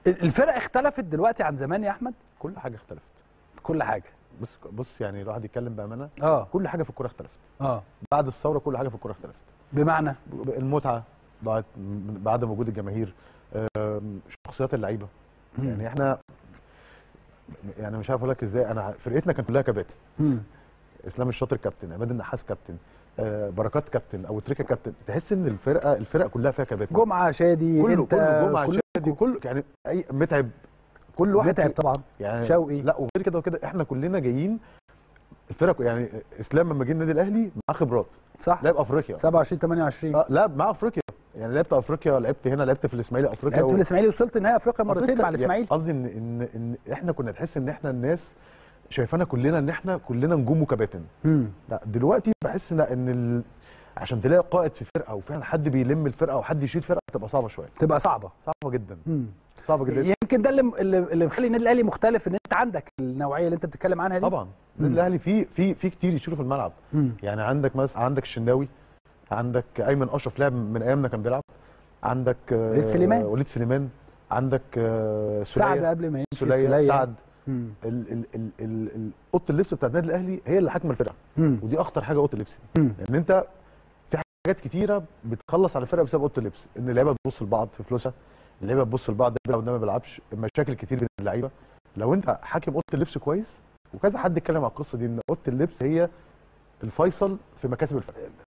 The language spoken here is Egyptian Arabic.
الفرق اختلفت دلوقتي عن زمان يا احمد كل حاجه اختلفت كل حاجه بص بص يعني الواحد يتكلم بامانه اه كل حاجه في الكوره اختلفت اه بعد الثوره كل حاجه في الكوره اختلفت بمعنى المتعه ضاعت من- بعد وجود الجماهير آم، شخصيات اللعيبه يعني احنا يعني مش عارف اقول لك ازاي انا فرقتنا كانت كلها كباتن مم. اسلام الشاطر كابتن عماد النحاس كابتن آه، بركات كابتن او تريكا كابتن تحس ان الفرقه الفرق كلها فيها كباتن جمعه شادي كله انت كله جمعه كله- شادي كله يعني اي متعب كل واحد متعب فيه- طبعا يعني شوقي. لا وغير كده وكده احنا كلنا جايين الفرق يعني اسلام لما جه النادي الاهلي معاه خبرات صح لعب افريقيا 27 28 اه لعب مع افريقيا يعني لعبت افريقيا لعبت هنا لعبت في الاسماعيلي افريقيا لعبت و- في الاسماعيلي وصلت نهائي افريقيا مرتين أفريقيا. مع الاسماعيلي يعني قصدي ان ان ان احنا كنا تحس ان احنا الناس شايفانا كلنا ان احنا كلنا نجوم وكباتن مم. لا دلوقتي بحس لا ان ال... عشان تلاقي قائد في فرقه وفعلا حد بيلم الفرقه وحد يشيل فرقه تبقى صعبه شويه تبقى صعبه صعبه جدا مم. صعبه جدا يمكن ده اللي اللي اللي مخلي النادي الاهلي مختلف ان انت عندك النوعيه اللي انت بتتكلم عنها دي طبعا النادي الاهلي في في في كتير يشيلوا في الملعب مم. يعني عندك مثلا عندك الشناوي عندك ايمن اشرف لعب من ايامنا كان بيلعب عندك آه، وليد سليمان. وليد سليمان عندك آه، سعد سلية قبل ما يمشي سلية سلية. سعد مم. ال- ال- ال- ال- ال- اوضه اللبس بتاعت النادي الاهلي هي اللي حاكمه الفرقه مم. ودي اخطر حاجه اوضه اللبس دي مم. لان انت في حاجات كتيره بتخلص على الفرقه بسبب اوضه اللبس ان اللعيبه بتبص لبعض في فلوسها اللعيبه بتبص لبعض لو ده ما بيلعبش مشاكل كتير بين اللعيبه لو انت حاكم اوضه اللبس كويس وكذا حد اتكلم على القصه دي ان اوضه اللبس هي الفيصل في مكاسب الفرقه